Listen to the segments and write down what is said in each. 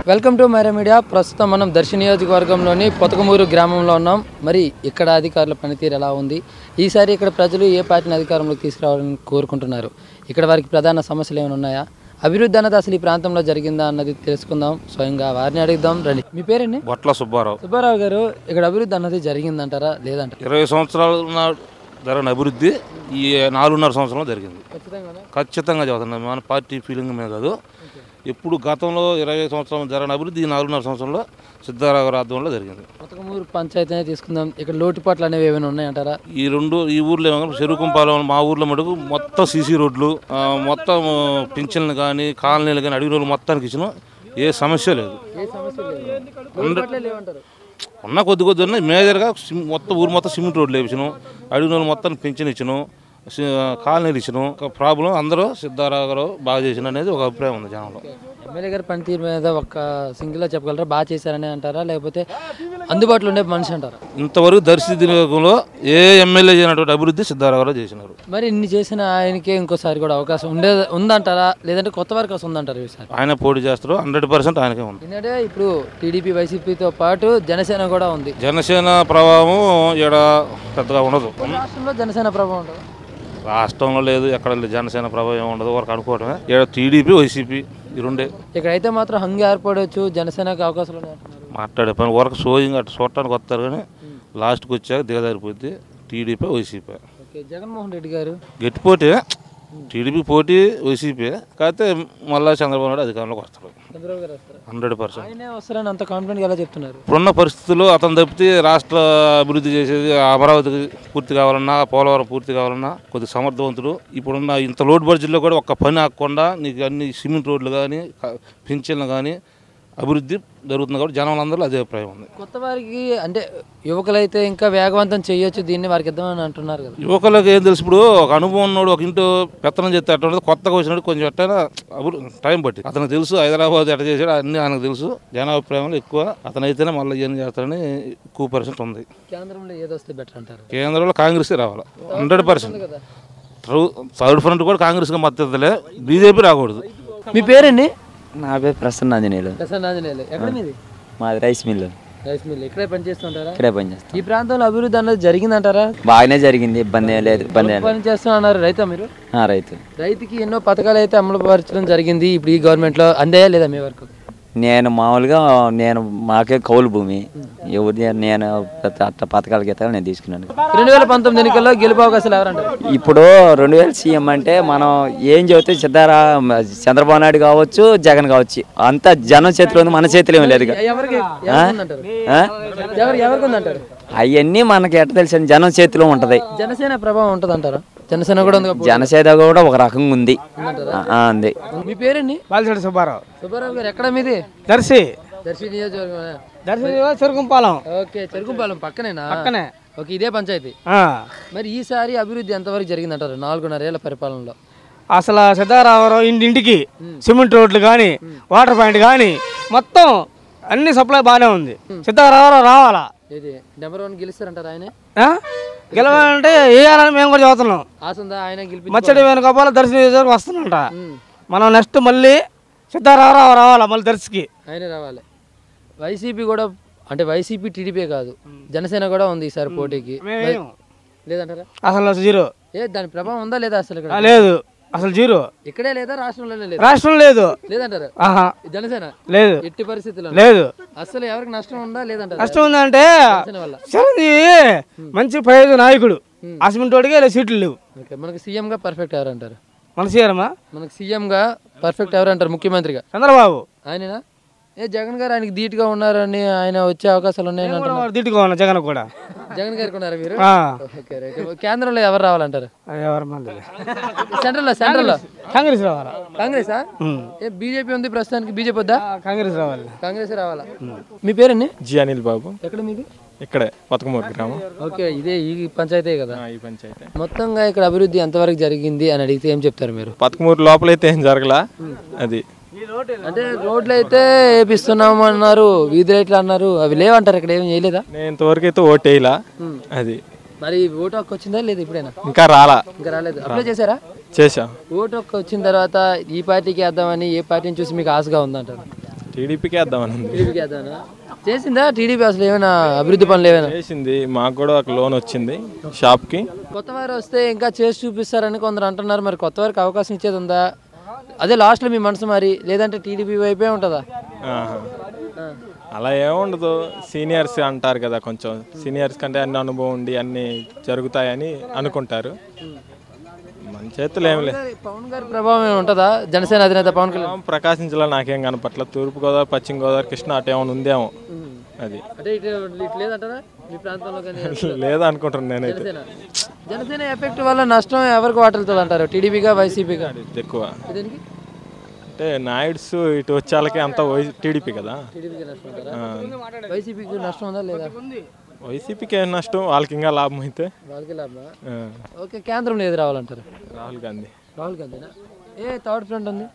Welcome to Myra media ప్రస్తుతం మనం దర్శి నియోజకవర్గంలోని పొతకమూరు గ్రామంలో ఉన్నాం మరి ఇక్కడ అధికారుల పనితీరు ఎలా ఉంది ఈసారి ఇక్కడ ప్రజలు ఏ పార్టీని అధికారంలోకి తీసుకురావాలని కోరుకుంటున్నారు ఇక్కడ వారికి ప్రధాన సమస్యలు ఏమైనా ఉన్నాయా అభివృద్ధి అన్నది అసలు ఈ ప్రాంతంలో జరిగిందా అన్నది తెలుసుకుందాం స్వయంగా వారిని అడుగుదాం రండి మీ పేరండి బొట్ల సుబ్బారావు సుబ్బారావు గారు ఇక్కడ అభివృద్ధి అన్నది జరిగిందంటారా లేదంటారా ఇరవై సంవత్సరాల నాడు జరిగిన అభివృద్ధి ఈ నాలుగున్నర సంవత్సరంలో జరిగింది ఖచ్చితంగా ఖచ్చితంగా చదువుతున్నాం మన పార్టీ ఫీలింగ్ మీద కాదు ఎప్పుడు గతంలో ఇరవై సంవత్సరం జరిగిన అభివృద్ధి ఈ నాలుగున్నర సంవత్సరంలో సిద్ధారావు ఆధ్వర్యంలో జరిగింది పొతకమూరు పంచాయతీనే తీసుకుందాం ఇక్కడ లోటుపాట్లు అనేవి ఏమైనా ఉన్నాయంటారా ఈ రెండు ఈ ఊర్లో ఏమో చెరుకుంపాలెం మా ఊర్లో మటుకు మొత్తం సీసీ రోడ్లు ఆ, మొత్తం పింఛన్లు కానీ కాలనీలు కానీ అడవి రోడ్లు మొత్తానికి ఇచ్చిన ఏ సమస్య లేదు ఏ సమస్యలు లేవు లోటుపాట్లే లేవంటారు ఉన్న కొద్ది కొద్ది ఉన్నాయి మేజర్గా సిమ్ మొత్తం ఊరు మొత్తం సిమెంట్ రోడ్లు వేపించను అడవి రోడ్లు మొత్తం పెంచిన ఇచ్చను కాలనీలు ఇచ్చను ఒక ప్రాబ్లం అందరూ సిద్ధారావు గారు బాగా చేసిన అనేది ఒక అభిప్రాయం ఉంది జనంలో ఎమ్మెల్యే గారి పనితీరు మీద ఒక సింగిల్గా చెప్పగలరా బాగా చేశారని అంటారా లేకపోతే అందుబాటులో ఉండే మనిషి అంటారా ఇంతవరకు దర్శి నియోజకంలో ఏ ఎమ్మెల్యే చేయనటువంటి అభివృద్ధి సిద్ధారావు గారు చేసినారు మరి ఇన్ని చేసిన ఆయనకే ఇంకోసారి కూడా అవకాశం ఉండే ఉందంటారా లేదంటే కొత్త వారికి వస్తుంది ఉందంటారా ఈసారి ఆయన పోటీ చేస్తారు హండ్రెడ్ పర్సెంట్ ఆయనకే ఉంది ఎందుకంటే ఇప్పుడు టీడీపీ వైసీపీతో పాటు జనసేన కూడా ఉంది జనసేన ప్రభావం ఇక్కడ పెద్దగా ఉండదు రాష్ట్రంలో జనసేన ప్రభావం ఉంటుంది రాష్ట్రంలో లేదు ఎక్కడ లేదు జనసేన ప్రభావం ఏమి ఉండదు వరకు అనుకోవడమే ఇక్కడ టీడీపీ వైసీపీ ఈ రెండే ఇక్కడైతే మాత్రం హంగి ఏర్పడవచ్చు జనసేనకి అవకాశాలు ఉన్నాయంటున్నారు మాట్లాడే పని వరకు షోయింగ్ అట్లా చూడటానికి వస్తారు కానీ లాస్ట్కి వచ్చాక దిగజారిపోద్ది TDP YCP okay Jaganmohan Reddy garu గట్టి పోటీ టీడీపీ పోటీ వైసీపీ కాకపోతే మళ్ళా చంద్రబాబు నాయుడు అధికారంలోకి వస్తారు చంద్రబాబు గారు వస్తారు హండ్రెడ్ పర్సెంట్ ఆయనే వస్తారని అంత కాన్ఫిడెంట్గా ఎలా చెప్తున్నారు ఇప్పుడున్న పరిస్థితుల్లో అతను తప్పితే రాష్ట్ర అభివృద్ధి చేసేది అమరావతికి పూర్తి కావాలన్నా పోలవరం పూర్తి కావాలన్నా కొద్దిగా సమర్థవంతుడు ఇప్పుడున్న ఇంత లోడ్ బడ్జెట్లో కూడా ఒక్క పని ఆకుండా నీకు అన్ని సిమెంట్ రోడ్లు కానీ పింఛన్లు కానీ అభివృద్ధి జరుగుతుంది కాబట్టి జనాలందరూ అదే అభిప్రాయం ఉంది కొత్త వారికి అంటే యువకులైతే ఇంకా వేగవంతం చేయొచ్చు దీన్ని వారికి ఇద్దామని అంటున్నారు కదా యువకులకు ఏం తెలుసు ఇప్పుడు ఒక అనుభవం ఉన్నోడు ఒక ఇంటో పెత్తనం చేస్తే అట్లా ఉండదు కొత్తగా వచ్చినట్టు కొంచెం ఎట్టైనా అభివృ టైం పట్టి అతనికి తెలుసు హైదరాబాద్ ఎట్ట చేసాడు అన్నీ ఆయనకు తెలుసు జనాభిప్రాయంలో ఎక్కువ అతనైతేనే మళ్ళీ ఏం చేస్తాడని ఎక్కువ పర్సెంట్ ఉంది కేంద్రంలో ఏది వస్తే బెటర్ అంటారు కేంద్రంలో కాంగ్రెస్ రావాలి హండ్రెడ్ పర్సెంట్ కదా థర్డ్ ఫ్రంట్ కూడా కాంగ్రెస్గా మద్దతులే బీజేపీ రాకూడదు మీ పేరండి నా పేరు ప్రసన్న ఆంజనేయులు ప్రసన్న ఆంజనేయులు ఎక్కడ మీది మాది రైస్ మిల్లు రైస్ మిల్ ఇక్కడే పనిచేస్తుంటారా ఇక్కడే పనిచేస్తాం ఈ ప్రాంతంలో అభివృద్ధి అన్నది జరిగిందంటారా బాగానే జరిగింది ఇబ్బంది ఏం లేదు ఇబ్బంది ఏం లేదు పని చేస్తున్నారు రైతా మీరు ఆ, రైతు రైతుకి ఎన్నో పథకాలు అయితే అమలు పరచడం జరిగింది ఇప్పుడు ఈ గవర్నమెంట్లో అందాయా లేదా మీ వరకు నేను మామూలుగా నేను మాకే కౌలు భూమి ఎవరి నేను అట్ట- అట్ట పథకాల గీతాలు నేను తీసుకున్నాను రెండు వేల పంతొమ్మిది ఎన్నికల్లో గెలుపు అవకాశాలు ఎవరంటారు ఇప్పుడు రెండు వేల సీఎం అంటే మనం ఏం చెబితే సిద్ధారా చంద్రబాబు నాయుడు కావచ్చు జగన్ కావచ్చు అంతా జనం చేతిలో ఉంది మన చేతిలో ఏం లేదు ఎవరికి ఎవరికి ఉందంటారు ఎవరు ఎవరికి ఉందంటారు అవన్నీ మనకి ఎట్ట తెలిసిన జనం చేతిలో ఉంటది జనసేన ప్రభావం ఉంటుంది అంటారా జనసేన కూడా ఉంది కాబట్టి. జనసేన కూడా ఒక రకంగా ఉంది ఆ, ఆ, ఉంది మీ పేరండి బాలిశెట్టి సుబ్బారావు సుబ్బారావు గారు ఎక్కడ మీది దర్శి దర్శి నియోజకవర్గం దర్శి చెరుకుంపాలెం ఓకే చెరుకుపాలెం పక్కనేనా పక్కనే ఓకే ఇదే పంచాయతీ ఆ. మరి ఈసారి అభివృద్ధి ఎంతవరకు జరిగిందంటారు నాలుగున్నరేళ్ల పరిపాలనలో అసలు సిద్ధారామరావు ఇంటింటికి సిమెంట్ రోడ్లు కానీ వాటర్ పాయింట్ కానీ మొత్తం అన్ని సప్లై బాగానే ఉంది సిద్ధారామరావు రావాలా ఇది నెంబర్ వన్ గెలుస్తారంటారు ఆయనే ఆ? గెలవాలంటే వేయాలని మేము కూడా చదువుతున్నాం ఆసందా ఆయన గెలిపి మచ్చడి వేణుగోపాల దర్శి నియోజకవర్గం వస్తున్నంట మనం నెక్స్ట్ మళ్ళీ సిద్ధారామరావు రావాలా మళ్ళీ దర్శికి ఆయనే రావాలి వైసీపీ కూడా అంటే వైసీపీ టీడీపీ కాదు జనసేన కూడా ఉంది ఈసారి పోటీకి మేమేం. లేదంటారా అసలు జీరో ఏ దాని ప్రభావం ఉందా లేదా అసలు ఆ, ఇక్కడ లేదు అసలు జీరో ఇక్కడే లేదా రాష్ట్రంలోనే లేదా రాష్ట్రం లేదు లేదంటారు ఆహా జనసేన లేదు ఎట్టి పరిస్థితుల్లో లేదు అసలు ఎవరికి నష్టం ఉందా లేదంటారు కష్టం ఉందంటే జనసేన వల్ల చిరంజీవి మంచి ప్రయోజన నాయకుడు అసమింటోడికి ఇలా సీట్లు లేవు ఓకే మనకి సీఎం గా పర్ఫెక్ట్ ఎవరంటారు మన సీఆరమ్మా మనకి సీఎం గా పర్ఫెక్ట్ ఎవరంటారు ముఖ్యమంత్రిగా చంద్రబాబు ఆయననా ఏ జగన్ గారు ఆయనకి ధీటుగా ఉన్నారని ఆయన వచ్చే అవకాశాలు ఉన్నాయని కూడా అంటున్నారు వాడు దిట్టుగా ఉన్నా జగన్ కూడా జగన్ గారికి ఉన్నారా మీరు ఆ. ఓకే రైట్ కేంద్రంలో ఎవరు రావాలంటారు అది ఎవరి మంది సెంట్రల్లో సెంట్రల్లో కాంగ్రెస్ రావాలా కాంగ్రెసా ఉమ్. ఏ బీజేపీ ఉంది ప్రస్తుతానికి బీజేపీ వద్దా ఆ, కాంగ్రెస్ రావాలి కాంగ్రెస్ రావాలా మీ పేరండి జి అనిల్ బాబు ఎక్కడ మీది ఇక్కడే బతుకమూరు గ్రామం ఓకే ఇదే ఈ పంచాయతీ కదా ఆ, ఈ పంచాయతీ మొత్తంగా ఇక్కడ అభివృద్ధి ఎంతవరకు జరిగింది అని అడిగితే ఏం చెప్తారు మీరు బతుకమూరు లోపలైతే ఏం జరగలా అది అంటే రోడ్లు అయితే వేపిస్తున్నాము అన్నారు వీధి లైట్లు అన్నారు అవి లేవంటారు ఇక్కడ ఏం చేయలేదా నేను ఇంతవరకు అయితే ఓటు వేయలా అది మరి ఓటు హక్కు వచ్చిందా లేదు ఇప్పుడైనా ఇంకా రాలా ఇంకా రాలేదు అప్లై చేశారా చేసా ఓటు హక్కు వచ్చిన తర్వాత ఈ పార్టీకి వేద్దామని ఏ పార్టీని చూసి మీకు ఆశగా ఉందంటారు టీడీపీకి వేద్దామని ఉంది టీడీపీకి వేద్దామనా చేసిందా టీడీపీ అసలు ఏమైనా అభివృద్ధి పనులు ఏమైనా చేసింది మాకు కూడా ఒక లోన్ వచ్చింది షాప్కి కొత్త వారు వస్తే ఇంకా చేసి చూపిస్తారని కొందరు అంటున్నారు మరి కొత్త వారికి అవకాశం ఇచ్చేది ఉందా అదే లాస్ట్లో మీ మనసు మరి లేదంటే టీడీపీ వైపే ఉంటుందా ఆహా. అలా ఏముండదు సీనియర్స్ అంటారు కదా కొంచెం సీనియర్స్ కంటే అన్ని అనుభవం ఉండి అన్ని జరుగుతాయని అనుకుంటారు మన చేతులు ఏం లేదు పవన్ గారి ప్రభావం ఏమైనా ఉంటుందా జనసేన అధినేత పవన్ కళ్యాణ్ ప్రకాశం జిల్లా నాకేం కనపట్ల తూర్పు గోదావరి పశ్చిమ గోదావరి కృష్ణ అటు ఏమైనా ఉందేమో అది అంటే ఇటు ఇటు లేదంటారా మీ ప్రాంతంలో కానీ లేదా అనుకుంటున్నాను నేనైతే జనసేన జనసేన ఎఫెక్ట్ వల్ల నష్టం ఎవరికి వాటిల్తుంది అంటారు టీడీపీగా వైసీపీగా ఎక్కువ దేనికి అంటే నాయుడ్స్ ఇటు వచ్చేళ్ళకి అంతా టీడీపీ కదా టీడీపీకి నష్టం అంటారా వైసీపీకి నష్టం ఉందా లేదా వైసీపీకి ఏం నష్టం వాళ్ళకి ఇంకా లాభం అయితే వాళ్ళకి లాభమా ఆ, ఓకే కేంద్రంలో ఏది రావాలంటారు రాహుల్ గాంధీ రాహుల్ గాంధీనా ఏ థర్డ్ ఫ్రంట్ ఉంది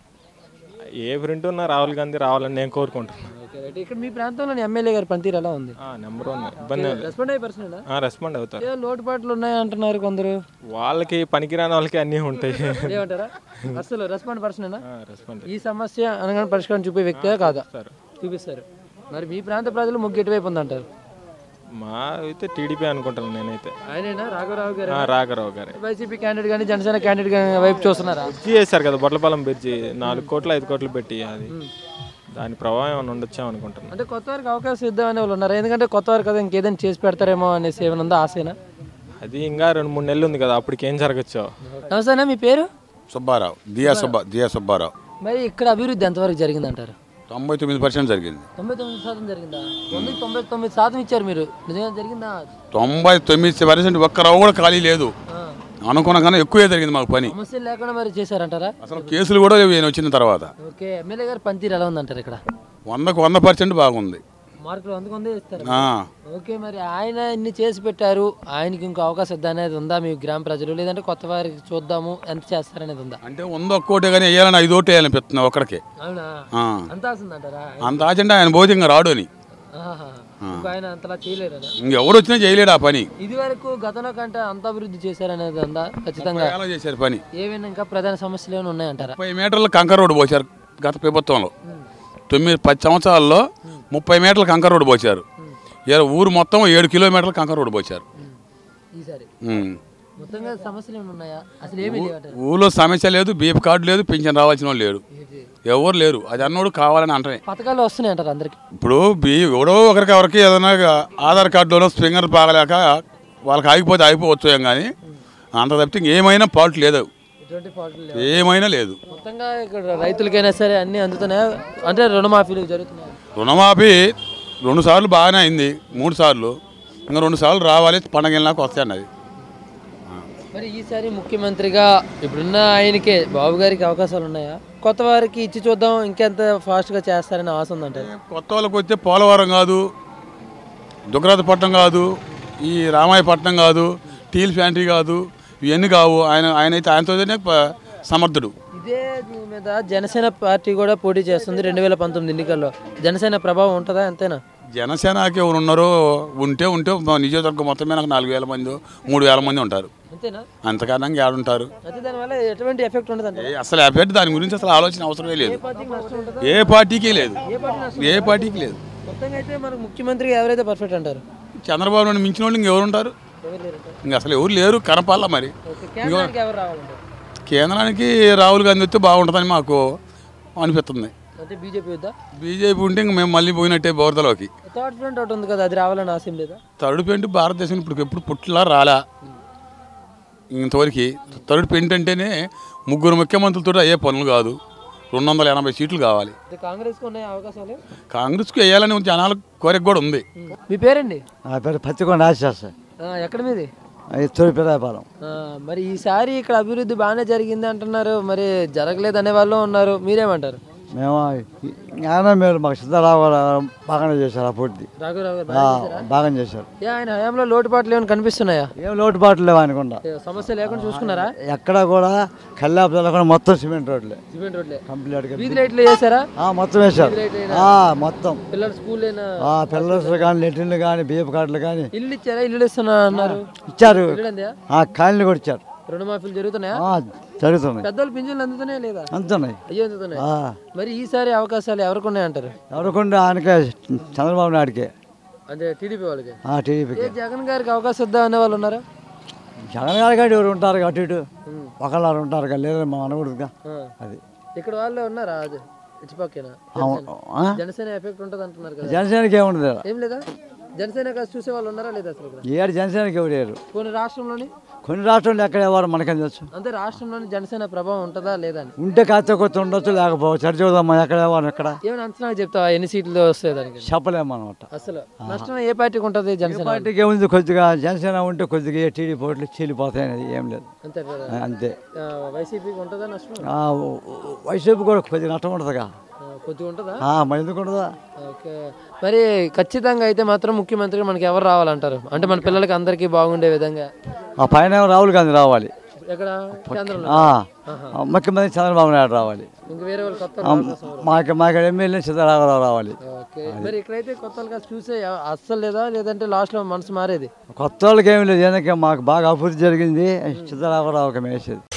ఏ ప్రింట్ ఉన్నా రాహుల్ గాంధీ రావాలని నేను కోరుకుంటున్నాను ఓకే రైట్ ఇక్కడ మీ ప్రాంతంలోని ఎమ్మెల్యే గారి పనితీరు ఎలా ఉంది నెంబర్ వన్ ఇబ్బంది ఏం లేదు. రెస్పాండ్ అయ్యే పర్సన్ ఆ, రెస్పాండ్ అవుతారు ఏ లోటుపాట్లు ఉన్నాయి అంటున్నారు కొందరు వాళ్ళకి పనికిరాని వాళ్ళకి అన్నీ ఉంటాయి ఏమంటారా అసలు రెస్పాండ్ పర్సనేనా ఆ, రెస్పాండ్ ఈ సమస్య అనగానే పరిష్కారం చూపే వ్యక్తే కాదా సార్ చూపిస్తారు మరి మీ ప్రాంత ప్రజలు ముగ్గు ఎటువైపు ఉందంటారు మా అయితే టీడీపీ అనుకుంటాను నేనైతే ఆయనేనా రాఘవరావు గారు ఆ, రాఘరావు గారే వైసీపీ క్యాండిడేట్ కానీ జనసేన క్యాండిడేట్ కానీ వైపు చూస్తున్నారా బ్రిడ్జి చేశారు కదా బొట్లపాలెం బ్రిడ్జి నాలుగు కోట్లు ఐదు కోట్లు పెట్టి అది దాని ప్రభావం ఏమైనా ఉండొచ్చాం అనుకుంటున్నాను అంటే కొత్త వారికి అవకాశం ఇద్దామనే వాళ్ళు ఉన్నారు ఎందుకంటే కొత్త వారు కదా ఇంకేదైనా చేసి పెడతారేమో అనేసి ఏమైనా ఉందా ఆశనా అది ఇంకా రెండు మూడు నెలలు ఉంది కదా అప్పటికి ఏం జరగచ్చో నమస్తే మీ పేరు సుబ్బారావు దియా సుబ్బా దియా సుబ్బారావు మరి ఇక్కడ అభివృద్ధి ఎంతవరకు జరిగిందంటారు తొంభై తొమ్మిది పర్సెంట్ జరిగింది తొంభై తొమ్మిది శాతం జరిగిందా వందకి తొంభై తొమ్మిది శాతం ఇచ్చారు మీరు నిజంగా జరిగిందా తొంభై తొమ్మిది పర్సెంట్ ఒక్క రవ్వ కూడా ఖాళీ లేదు ఆ. అనుకున్న కన్నా ఎక్కువే జరిగింది మాకు పని సమస్యలు లేకుండా మరి చేశారంటారా అసలు కేసులు కూడా లేవు ఈయన వచ్చిన తర్వాత ఓకే ఎమ్మెల్యే గారు పనితీరు ఎలా ఉందంటారు ఇక్కడ వందకు వంద పర్సెంట్ బాగుంది మార్కులు అందుకు వందే ఇస్తారు ఆ, ఓకే మరి ఆయన ఇన్ని చేసి పెట్టారు ఆయనకి ఇంకో అవకాశం ఇద్దా అనేది ఉందా మీ గ్రామ ప్రజలు లేదంటే కొత్త వారికి చూద్దాము ఎంత చేస్తారనేది ఉందా అంటే వంద ఒక్కోటే కానీ వేయాలని ఐదు ఓటు వేయాలనిపిస్తుంది ఒక్కడికే అవునా ఆ. అంత ఆసిందంటారా అంత ఆచంటే ఆయన పోతే ఇంకా రాడు అని ఆహా. ఇంకో ఆయన అంతలా చేయలేరనా ఇంకెవరు వచ్చినా చేయలేడు ఆ పని ఇది వరకు గతంలో కంటే అంత అభివృద్ధి చేశారనేది ఉందా ఖచ్చితంగా ఎలా చేశారు పని ఏమైనా ఇంకా ప్రధాన సమస్యలు ఏమైనా ఉన్నాయంటారా ముప్పై మీటర్ల కంకర రోడ్డు పోశారు గత ప్రభుత్వంలో తొమ్మిది పది సంవత్సరాల్లో ముప్పై మీటర్ల కంకర రోడ్డు పోశారు ఇరవై ఊరు మొత్తం ఏడు కిలోమీటర్ల కంకర రోడ్డు పోశారు ఈసారి ఉమ్. మొత్తంగా సమస్యలు ఏమైనా ఉన్నాయా అసలు ఏమీ లేవంటారు ఊళ్ళో సమస్య లేదు బీప్ కార్డు లేదు పింఛన్ రావాల్సిన వాళ్ళు లేడు ఎవరు లేరు అది అన్నోడు కావాలని అంటనే పథకాలు వస్తున్నాయి అంటారు అందరికి ఇప్పుడు బీ ఎవడో ఒకరికి ఎవరికి ఏదైనా ఆధార్ కార్డులోనో స్ప్రింగర్ బాగలేక వాళ్ళకి ఆగిపోతే ఆగిపోవచ్చు ఏం కానీ అంత తప్పితే ఇంకేమైనా ఫాల్ట్ లేదు ఎటువంటి ఫాల్ట్లు లేవు ఏమైనా లేదు మొత్తంగా ఇక్కడ రైతులకైనా సరే అన్ని అందుతున్నాయా అంటే రుణమాఫీలు జరుగుతున్నాయి రుణమాఫీ రెండు సార్లు బాగానే అయింది మూడు సార్లు ఇంకా రెండు సార్లు రావాలి పండగ వెళ్ళినాక వస్తాయి అన్నది మరి ఈసారి ముఖ్యమంత్రిగా ఇప్పుడున్న ఆయనకే బాబు గారికి అవకాశాలు ఉన్నాయా కొత్త వారికి ఇచ్చి చూద్దాం ఇంకెంత ఫాస్ట్గా చేస్తారని ఆశ ఉందంటారు కొత్త వాళ్ళకి వస్తే పోలవరం కాదు దుగ్గరాజపట్నం కాదు ఈ రామాయపట్నం కాదు స్టీల్ ఫ్యాక్టరీ కాదు ఇవన్నీ కావు ఆయన ఆయన అయితే ఆయనతోనే ప- సమర్థుడు ఇదే దీని మీద జనసేన పార్టీ కూడా పోటీ చేస్తుంది రెండు వేల పంతొమ్మిది ఎన్నికల్లో జనసేన ప్రభావం ఉంటుందా అంతేనా జనసేనకి ఎవరు ఉన్నారో ఉంటే ఉంటే మా నియోజకవర్గం మొత్తం మీద నాకు నాలుగు వేల మంది మూడు వేల మంది ఉంటారు అంతేనా అంతకన్నా ఏడుంటారు అయితే దానివల్ల ఎటువంటి ఎఫెక్ట్ ఉండదు ఏ అసలు అభ్యర్థి దాని గురించి అసలు ఆలోచన అవసరమే లేదు పార్టీకి నష్టం ఉంటుందా ఏ పార్టీకి లేదు ఏ పార్టీ నష్టం ఏ పార్టీకి లేదు మొత్తంగా అయితే మనకు ముఖ్యమంత్రిగా ఎవరైతే పర్ఫెక్ట్ అంటారు చంద్రబాబు నాయుడు మించిన వాళ్ళు ఇంకెవరు ఉంటారు ఎవరు లేరంటారు ఇంక అసలు ఎవరు లేరు కనపాల మరి ఓకే కేంద్రానికి ఎవరు రావాలంటారు కేంద్రానికి రాహుల్ గాంధీ వస్తే బాగుంటుందని మాకు అనిపిస్తుంది అంటే బీజేపీ వద్దా బీజేపీ ఉంటే ఇంక మేము మళ్ళీ పోయినట్టే బోర్దలోకి థర్డ్ ఫ్రంట్ ఒకటి ఉంది కదా అది రావాలని ఆశయం లేదా థర్డ్ పెయింట్ భారతదేశం ఇప్పుడు ఎప్పుడు పుట్టిలా రాలా ఇంతవరకు థర్డ్ పెయింట్ అంటేనే ముగ్గురు ముఖ్యమంత్రులతో అయ్యే పనులు కాదు రెండు వందల ఎనభై సీట్లు కావాలి అయితే కాంగ్రెస్కి ఉన్నాయి అవకాశాలు కాంగ్రెస్కి వేయాలని జనాల కోరిక కూడా ఉంది మీ పేరండి నా పేరు పత్తికొండ ఆశ ఆ, ఎక్కడ మీది అది తూర్పిరాయపాలెం ఆ, మరి ఈసారి ఇక్కడ అభివృద్ధి బాగానే జరిగింది అంటున్నారు మరి జరగలేదు అనే వాళ్ళు ఉన్నారు మీరేమంటారు మేము జ్ఞానం మీరు మాకు సిద్ధరావు గారు బాగానే చేశారు ఆ పూర్తి రాఘవరావు గారు ఆ, బాగా చేశారా? బాగా చేశారు ఏ ఆయన హయాంలో లోటుపాట్లు ఏమైనా కనిపిస్తున్నాయా ఏం లోటుపాట్లు లేవు అనుకుండా ఏ, సమస్య లేకుండా చూసుకున్నారా ఎక్కడ కూడా కల్లాపు కూడా మొత్తం సిమెంట్ రోడ్లే సిమెంట్ రోడ్లే కంప్లీట్గా వీధి లైట్లు చేశారా ఆ, మొత్తం వేశారు లైట్లు ఆ, మొత్తం పిల్లల స్కూల్ అయినా ఆ పిల్లర్స్ కానీ లెట్రిన్లు కానీ బియ్యపు కార్డులు కానీ ఇల్లు ఇచ్చారా ఇల్లు ఇస్తున్నా అన్నారు ఇచ్చారు ఇల్లు అందా ఆ కాలనీ కూడా ఇచ్చారు రుణమాఫీలు జరుగుతున్నాయా ఆ, జరుగుతున్నాయి పెద్దోళ్ళు పింఛన్లు అందుతున్నాయా లేదా అందుతున్నాయి అయ్యో అందుతున్నాయి ఆ, మరి ఈసారి అవకాశాలు ఎవరికి ఉన్నాయంటారు ఎవరికొండ ఆయనకే చంద్రబాబు నాయుడికే అంటే టీడీపీ వాళ్ళకి ఆ, టీడీపీకి ఏ జగన్ గారికి అవకాశం ఇద్దాం అనే వాళ్ళు ఉన్నారా జగన్ గారి కాడ ఎవరు ఉంటారు అటు ఇటు ఒకళ్ళారు ఉంటారు కదా లేదా మా అనకూడదుగా ఆ. అది ఇక్కడ వాళ్ళే ఉన్నారా అది ఇచ్చిపక్కన అవును. ఆ? జనసేన ఎఫెక్ట్ ఉంటుంది అంటున్నారు కదా జనసేనకి ఏముండదు ఈడ. ఏం లేదా జనసేన కాదు చూసే వాళ్ళు ఉన్నారా లేదా అసలు ఇక్కడ ఈ ఏడు జనసేనకి ఎవరు లేరు కొన్ని రాష్ట్రంలోని కొన్ని రాష్ట్రాలు ఎక్కడ ఎవరు మనకేం తెలుసు అంతే రాష్ట్రంలోని జనసేన ప్రభావం ఉంటుందా లేదా అని ఉంటే కాస్త కొత్త ఉండొచ్చు లేకపోవచ్చు సరి చూద్దామా ఎక్కడ ఎవరు ఎక్కడ ఏమైనా అంచనా చెప్తావా ఎన్ని సీట్లు వస్తాయి దానికి చెప్పలేము అనమాట అసలు నష్టం ఏ పార్టీకి ఉంటుంది జనసేన పార్టీకి ఏముంది కొద్దిగా జనసేన ఉంటే కొద్దిగా ఏ టీడీ పోట్లు చీలిపోతాయి అనేది ఏం లేదు అంతే కదా ఆ, అంతే ఆ, వైసీపీకి ఉంటుందా నష్టం ఆ, వైసీపీ కూడా కొద్దిగా నష్టం ఉంటుందిగా ఆ, కొద్దిగా ఉంటుందా ఆ, మరి ఎందుకు ఉండదా ఓకే మరి ఖచ్చితంగా అయితే మాత్రం ముఖ్యమంత్రిగా మనకి ఎవరు రావాలంటారు అంటే మన పిల్లలకి అందరికీ బాగుండే విధంగా ఆ పైన ఏమో రాహుల్ గాంధీ రావాలి ఎక్కడ కేంద్రంలో ఆ, ఆ, ముఖ్యమంత్రి చంద్రబాబు నాయుడు రావాలి ఇంక వేరే వాళ్ళు కొత్త ఆ, మాకు మాకు ఎమ్మెల్యే సిద్ధరాఘరావు రావాలి ఓకే మరి ఇక్కడైతే కొత్త వాళ్ళకి చూసే అస్సలు లేదా లేదంటే లాస్ట్ లో మనసు మారేది కొత్త వాళ్ళకి ఏమి లేదు ఎందుకంటే మాకు బాగా అభివృద్ధి జరిగింది సిద్ధరాఘరావుకి మేసేది